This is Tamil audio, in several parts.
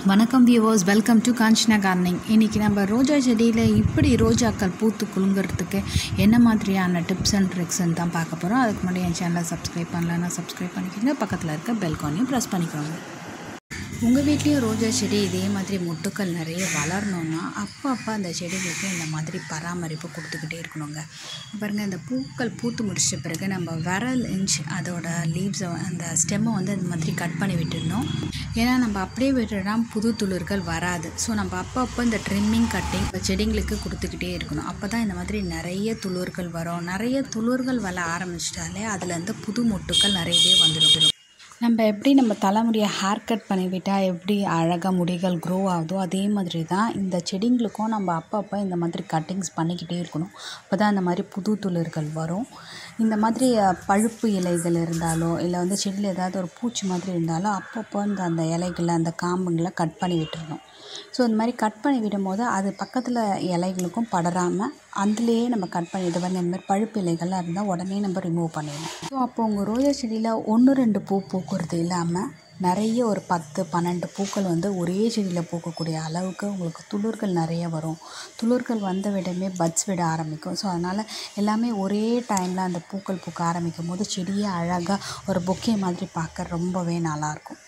வணக்கம் viewers welcome to Kanchana corner இன்றைக்கி நம்ம ரோஜா செடியில் இப்படி ரோஜாக்கள் பூத்து குலுங்கிறதுக்கு என்ன மாதிரியான டிப்ஸ் அண்ட் ட்ரிக்ஸ்ன்னு தான் பார்க்க போகிறோம் அதுக்கு முன்னாடி என் சேனலை சப்ஸ்கிரைப் பண்ணலன்னா சப்ஸ்கிரைப் பண்ணிக்கோங்க பக்கத்தில் இருக்க பெல்கானையும் ப்ரெஸ் பண்ணிக்கோங்க உங்கள் வீட்லேயும் ரோஜா செடி இதே மாதிரி மொட்டுக்கள் நிறைய வளரணுன்னா அப்போ அப்போ அந்த செடிகளுக்கு இந்த மாதிரி பராமரிப்பு கொடுத்துக்கிட்டே இருக்கணுங்க பாருங்கள் இந்த பூக்கள் பூத்து முடிச்ச பிறகு நம்ம விரல் இன்ச் அதோட லீவ்ஸை அந்த ஸ்டெம்மை வந்து இந்த மாதிரி கட் பண்ணி விட்டுடணும் ஏன்னா நம்ம அப்படியே விட்டுட்டா புது துளிர்கள் வராது ஸோ நம்ம அப்பப்போ இந்த ட்ரிம்மிங் கட்டிங் செடிங்களுக்கு கொடுத்துக்கிட்டே இருக்கணும் அப்போ தான் இந்த மாதிரி நிறைய துளிர்கள் வரும் நிறைய துளிர்கள் வர ஆரம்பிச்சிட்டாலே அதுலேருந்து புது மொட்டுக்கள் நிறையவே வந்துடும் நம்ம எப்படி நம்ம தலைமுடியை ஹேர் கட் பண்ணிவிட்டால் எப்படி அழகாக முடிகள் க்ரோ ஆகுதோ அதே மாதிரி தான் இந்த செடிங்களுக்கும் நம்ம அப்பப்போ இந்த மாதிரி கட்டிங்ஸ் பண்ணிக்கிட்டே இருக்கணும் அப்போ தான் இந்த மாதிரி புது துளிர்கள் வரும் இந்த மாதிரி அஹ், பழுப்பு இலைகள் இருந்தாலோ இல்லை வந்து செடியில் ஏதாவது ஒரு பூச்சி மாதிரி இருந்தாலோ அப்பப்போ இந்த அந்த இலைகளை அந்த காம்புங்களை கட் பண்ணி விட்டுறணும் ஸோ இந்த மாதிரி கட் பண்ணி விடும்போது அது பக்கத்தில் இலைகளுக்கும் படராமல் அதுலேயே நம்ம கட் பண்ணி இது வந்து இந்த மாதிரி பழுப்பு இலைகள்லாம் இருந்தால் உடனே நம்ம ரிமூவ் பண்ணிடணும் ஸோ அப்போ உங்கள் ரோஜா செடியில் ஒன்று ரெண்டு பூ பூக்கிறது இல்லாமல் நிறைய ஒரு பத்து பன்னெண்டு பூக்கள் வந்து ஒரே செடியில் பூக்கக்கூடிய அளவுக்கு உங்களுக்கு துளிர்கள் நிறைய வரும் துளிர்கள் வந்த விடமே பட்ஸ் விட ஆரம்பிக்கும் ஸோ அதனால் எல்லாமே ஒரே டைமில் அந்த பூக்கள் பூக்க ஆரம்பிக்கும் போது செடியே அழகாக ஒரு பொக்கே மாதிரி பார்க்க ரொம்பவே நல்லாயிருக்கும்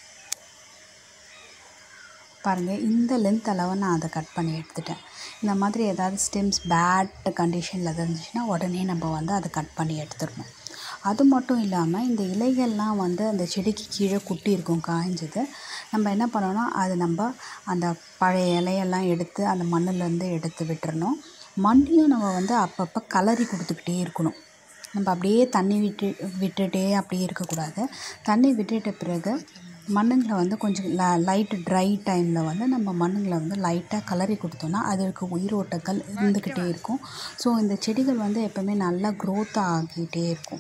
பாருங்கள் இந்த லென்த் அளவு நான் அதை கட் பண்ணி எடுத்துட்டேன் இந்த மாதிரி ஏதாவது ஸ்டெம்ஸ் பேட் கண்டிஷனில் இருந்துச்சுன்னா உடனே நம்ம வந்து அதை கட் பண்ணி எடுத்துடணும் அது மட்டும் இல்லாமல் இந்த இலைகள்லாம் வந்து அந்த செடிக்கு கீழே குட்டி இருக்கும் காய்ஞ்சது நம்ம என்ன பண்ணணும் அது நம்ம அந்த பழைய இலையெல்லாம் எடுத்து அந்த மண்ணுலேருந்து எடுத்து விட்டுறணும் மண்ணையும் நம்ம வந்து அப்பப்போ கலரி கொடுத்துக்கிட்டே இருக்கணும் நம்ம அப்படியே தண்ணி விட்டு விட்டுட்டே அப்படியே இருக்கக்கூடாது தண்ணி விட்டுட்ட பிறகு மண்ணுங்களை வந்து கொஞ்சம் ல லைட்டு ட்ரை டைமில் வந்து நம்ம மண்ணுங்களை வந்து லைட்டாக கலரி கொடுத்தோன்னா அதற்கு உயிரோட்டங்கள் இருந்துக்கிட்டே இருக்கும் ஸோ இந்த செடிகள் வந்து எப்போவுமே நல்லா க்ரோத் ஆகிட்டே இருக்கும்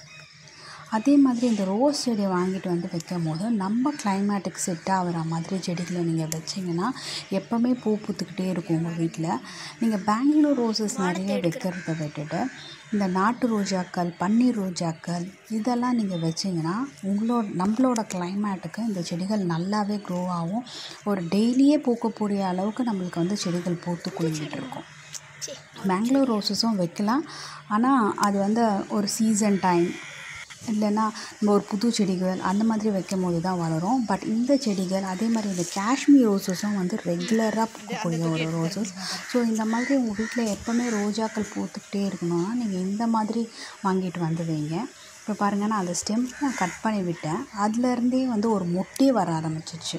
அதே மாதிரி இந்த ரோஸ் செடியை வாங்கிட்டு வந்து வைக்கும் போது நம்ம கிளைமேட்டுக்கு செட் ஆகிற மாதிரி செடிகளை நீங்கள் வச்சிங்கன்னா எப்போவுமே பூ பூத்துக்கிட்டே இருக்கும் உங்கள் வீட்டில் நீங்கள் பெங்களூர் ரோசஸ் நிறைய வைக்கிறத விட்டுட்டு இந்த நாட்டு ரோஜாக்கள் பன்னீர் ரோஜாக்கள் இதெல்லாம் நீங்கள் வச்சிங்கன்னா உங்களோட நம்மளோட கிளைமேட்டுக்கு இந்த செடிகள் நல்லாவே க்ரோ ஆகும் ஒரு டெய்லியே பூக்கக்கூடிய அளவுக்கு நம்மளுக்கு வந்து செடிகள் பூத்து குலுங்கிட்டு இருக்கும் பெங்களூர் ரோசஸும் வைக்கலாம் ஆனால் அது வந்து ஒரு சீசன் டைம் இல்லைன்னா நம்ம ஒரு புது செடிகள் அந்த மாதிரி வைக்கும் போது தான் வளரும் பட் இந்த செடிகள் அதே மாதிரி இந்த காஷ்மீர் ரோசஸும் வந்து ரெகுலராக பூக்கக்கூடிய ஒரு ரோசஸ் ஸோ இந்த மாதிரி உங்கள் வீட்டில் எப்போவுமே ரோஜாக்கள் பூத்துக்கிட்டே இருக்கணும்னா நீங்கள் இந்த மாதிரி வாங்கிட்டு வந்து வைங்க இப்போ பாருங்கள் நான் அந்த ஸ்டெம் நான் கட் பண்ணி விட்டேன் அதுலேருந்தே வந்து ஒரு மொட்டே வர ஆரம்பிச்சிருச்சு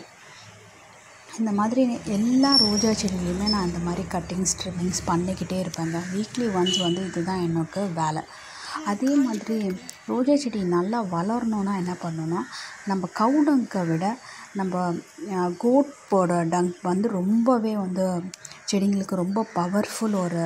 இந்த மாதிரி எல்லா ரோஜா செடியிலையுமே நான் இந்த மாதிரி கட்டிங்ஸ் ட்ரிம்மிங்ஸ் பண்ணிக்கிட்டே இருப்பேங்க வீக்லி ஒன்ஸ் வந்து இதுதான் என்னோட வேலை அதே மாதிரி ரோஜா செடி நல்லா வளரணுன்னா என்ன பண்ணணும்னா நம்ம கவுடங்கை விட நம்ம கோட்டோட டங்க் வந்து ரொம்பவே வந்து செடிங்களுக்கு ரொம்ப பவர்ஃபுல் ஒரு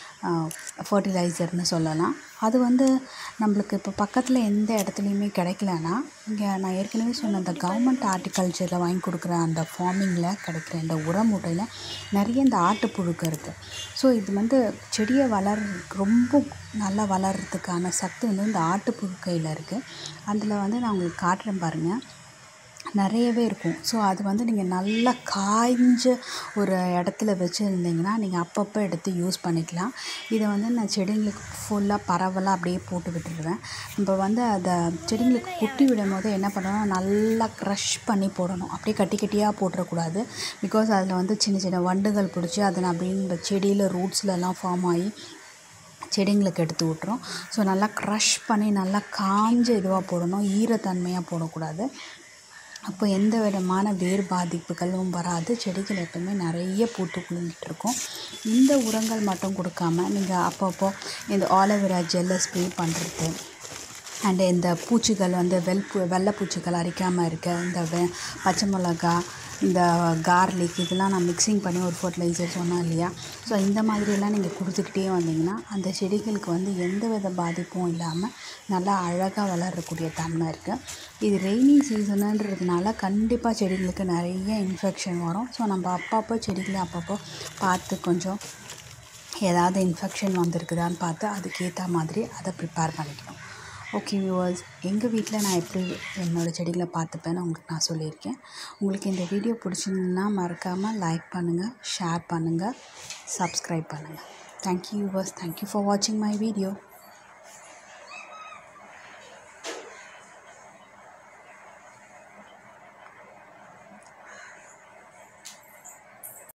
ஃபர்டிலைசர்னு சொல்லலாம் அது வந்து நம்மளுக்கு இப்போ பக்கத்தில் எந்த இடத்துலையுமே கிடைக்கலனா இங்கே நான் ஏற்கனவே சொன்ன அந்த கவர்மெண்ட் ஹார்டிகல்ச்சரில் வாங்கி கொடுக்குற அந்த ஃபார்மிங்கில் கிடைக்கிற இந்த உரமுட்டையில் நிறைய இந்த ஆட்டுப்புழுக்க இருக்குது ஸோ இது வந்து செடியை வளர ரொம்ப நல்லா வளர்கிறதுக்கான சக்தி வந்து இந்த ஆட்டுப்புழுக்கையில் இருக்குது அதில் வந்து நான் உங்களுக்கு காட்டுறேன் பாருங்கள் நிறையவே இருக்கும் ஸோ அது வந்து நீங்கள் நல்லா காய்ஞ்ச ஒரு இடத்துல வச்சுருந்தீங்கன்னா நீங்கள் அப்பப்போ எடுத்து யூஸ் பண்ணிக்கலாம் இதை வந்து நான் செடிங்களுக்கு ஃபுல்லாக பரவலாக அப்படியே போட்டு விட்டுடுவேன் நம்ம வந்து அதை செடிங்களுக்கு குட்டி விடும் போது என்ன பண்ணணும் நல்லா க்ரஷ் பண்ணி போடணும் அப்படியே கட்டி கட்டியாக போட்டுறக்கூடாது பிகாஸ் அதில் வந்து சின்ன சின்ன வண்டுகள் பிடிச்சி அதை அப்படியே இந்த செடியில் ரூட்ஸ்லலாம் ஃபார்ம் ஆகி செடிங்களுக்கு எடுத்து விட்டுரும் ஸோ நல்லா க்ரஷ் பண்ணி நல்லா காஞ்ச இதுவாக போடணும் ஈரத்தன்மையாக போடக்கூடாது அப்போ எந்த விதமான வேர் பாதிப்புகளும் வராது செடிகள் எப்பவுமே நிறைய பூத்து குலுங்கிட்டு இருக்கும் இந்த உரங்கள் மட்டும் கொடுக்காம நீங்கள் அப்பப்போ இந்த ஆலோவேரா ஜெல்லை ஸ்ப்ரே பண்ணுறது அண்டு இந்த பூச்சிகள் வந்து வெள் பூ வெள்ளை பூச்சிகள் அரிக்காமல் இருக்க இந்த வெ பச்சை மிளகா இந்த கார்லிக் இதெல்லாம் நான் மிக்சிங் பண்ணி ஒரு ஃபர்டிலைசர் சொன்னேன் இல்லையா ஸோ இந்த மாதிரியெல்லாம் நீங்கள் கொடுத்துக்கிட்டே வந்தீங்கன்னா அந்த செடிகளுக்கு வந்து எந்த வித பாதிப்பும் இல்லாமல் நல்லா அழகாக வளரக்கூடிய தன்மை இருக்குது இது ரெய்னி சீசனுன்றதுனால கண்டிப்பாக செடிகளுக்கு நிறைய இன்ஃபெக்ஷன் வரும் ஸோ நம்ம அப்பப்போ செடிகளை அப்பப்போ பார்த்து கொஞ்சம் ஏதாவது இன்ஃபெக்ஷன் வந்திருக்குதான்னு பார்த்து அதுக்கேற்ற மாதிரி அதை ப்ரிப்பேர் பண்ணிக்கணும் ஓகே வியூவர்ஸ் எங்கள் வீட்டில் நான் எப்படி என்னோடய செடிகளை பார்த்துப்பேன்னு உங்களுக்கு நான் சொல்லியிருக்கேன் உங்களுக்கு இந்த வீடியோ பிடிச்சிருந்ததுன்னா மறக்காமல் லைக் பண்ணுங்கள் ஷேர் பண்ணுங்கள் சப்ஸ்கிரைப் பண்ணுங்கள் தேங்க்யூ வியூவர்ஸ் தேங்க்யூ ஃபார் வாட்சிங் மை வீடியோ